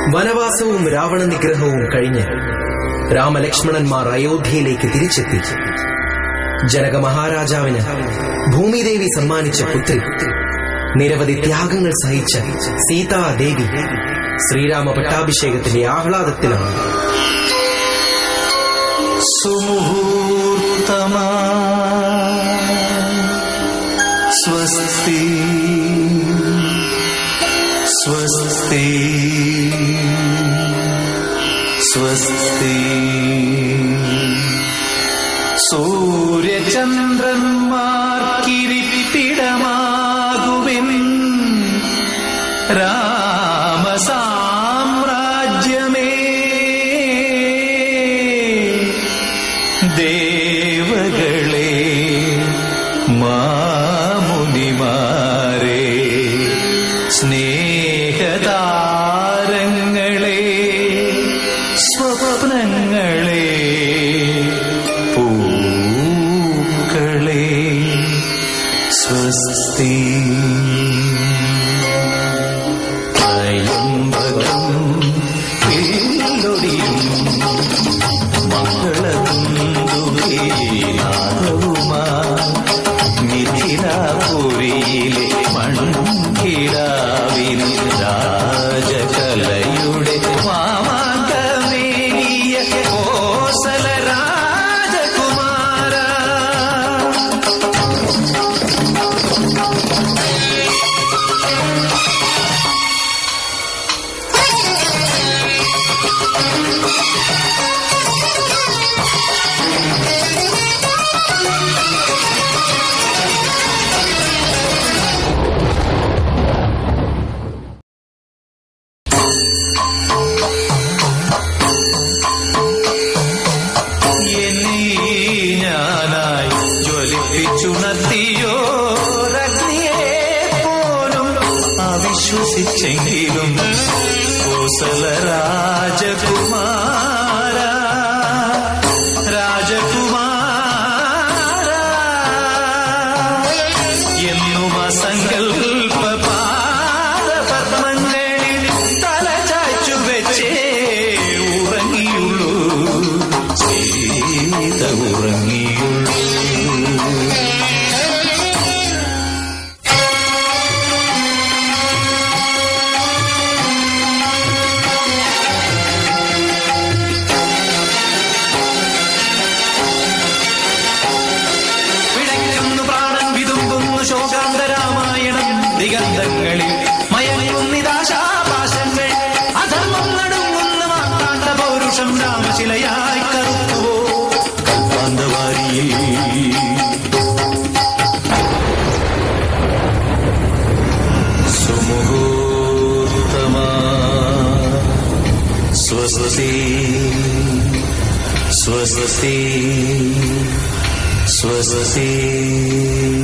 വനവാസവും രാവണ നിഗ്രഹവും കഴിഞ്ഞ് രാമലക്ഷ്മണന്മാർ അയോധ്യയിലേക്ക് തിരിച്ചെത്തി ജനക മഹാരാജാവിന് ഭൂമിദേവി സമ്മാനിച്ച പുത്രി നിരവധി ത്യാഗങ്ങൾ സഹിച്ച സീതാദേവി ശ്രീരാമ പട്ടാഭിഷേകത്തിന്റെ ആഹ്ലാദത്തിലാണ് സുമുഹൂർത്തമാ സ്വസ്തി സ്വസ്തി സ്വസ്തി സൂര്യചന്ദ്രന്മാർക്കിരിപ്പിടമാകുവിൻ രാമസാമ്രാജ്യമേ ദേവകളെ മാമുനിമാരെ സ്നേഹതാരങ്ങളെ സ്വപ്നങ്ങളെ പൂക്കളെ സ്വസ്തി ത്രയംബകം പേരൊടിയും മംഗളതുന്തുകീനാദവുമാ മിഥിലാപുരിയിലെ മൺകിടാവിൽ രാജകലയുടെ മാമാങ്കമേകിയ കോസല രാജകുമാര എന്നീ ഞാനായി ജ്വലിപ്പിച്ചുണർത്തിയോ രഗ്നിയെ പോലും അവിശ്വസിച്ചെങ്കിലും കോസല രാജകുമാര രാജകുമാര എന്നും അസങ്കൽപ്പ പാദപത്മങ്ങളിൽ തല ചാച്ചു വെച്ചേ ഉറങ്ങിയുള്ളൂ സീത ഉറങ്ങിയുള്ളൂ പിടയ്ക്കുന്നു പ്രാണൻ വിതുമ്പുന്നു ശോകാന്ത രാമായണം ദിഗന്ധങ്ങളിൽ മയങ്ങുന്നിതാശാപാശങ്ങൾ അധർമ്മം നടുങ്ങുന്ന മാത്താണ്ട പൗരുഷം രാമശിലയായി കറുത്തുവോ കൽപ്പാന്തവാരിയിൽ സുമുഹൂർത്തമാ സ്വസ്തി സ്വസ്തി സ്വസ്തി